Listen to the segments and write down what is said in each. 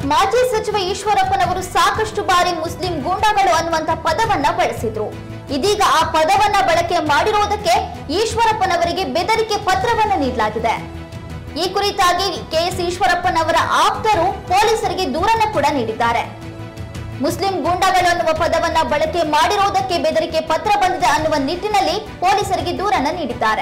ಮಾಜಿ ಸಚಿವ ಈಶ್ವರಪ್ಪನವರು ಸಾಕಷ್ಟು ಬಾರಿ ಮುಸ್ಲಿಂ ಗೂಂಡಾಗಳು ಅನ್ನುವಂತ ಪದವನ್ನ ಬಳಸಿದ್ರು ಇದೀಗ ಆ ಪದವನ್ನ ಬಳಕೆ ಮಾಡಿರುವುದಕ್ಕೆ ಈಶ್ವರಪ್ಪನವರಿಗೆ ಬೆದರಿಕೆ ಪತ್ರವನ್ನ ನೀಡಲಾಗಿದೆ ಈ ಕುರಿತಾಗಿ ಕೆಎಸ್ ಈಶ್ವರಪ್ಪನವರ ಆಪ್ತರು ಪೊಲೀಸರಿಗೆ ದೂರನ್ನ ಕೂಡ ನೀಡಿದ್ದಾರೆ ಮುಸ್ಲಿಂ ಗೂಂಡಾಗಳು ಅನ್ನುವ ಪದವನ್ನ ಬಳಕೆ ಮಾಡಿರುವುದಕ್ಕೆ ಬೆದರಿಕೆ ಪತ್ರ ಬಂದಿದೆ ಅನ್ನುವ ನಿಟ್ಟಿನಲ್ಲಿ ಪೊಲೀಸರಿಗೆ ದೂರನ್ನ ನೀಡಿದ್ದಾರೆ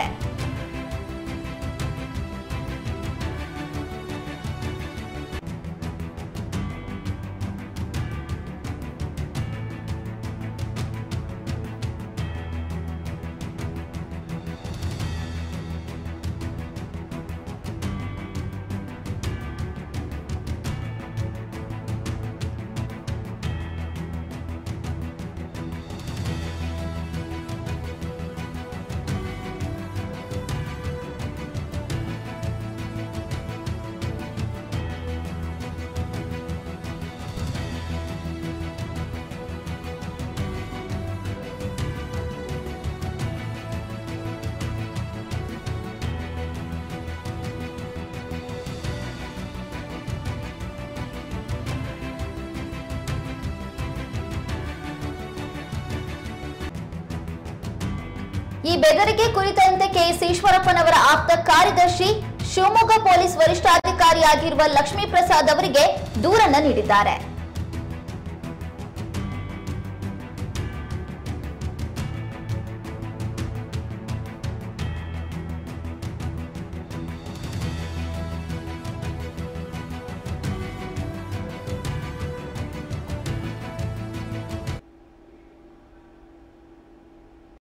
ಈ ಬೆದರಿಕೆ ಕುರಿತಂತೆ ಕೆಎಸ್ ಈಶ್ವರಪ್ಪನವರ ಆಪ್ತ ಕಾರ್ಯದರ್ಶಿ ಶಿವಮೊಗ್ಗ ಪೊಲೀಸ್ ವರಿಷ್ಠಾಧಿಕಾರಿಯಾಗಿರುವ ಲಕ್ಷ್ಮೀ ಪ್ರಸಾದ್ ಅವರಿಗೆ ದೂರನ್ನ ನೀಡಿದ್ದಾರೆ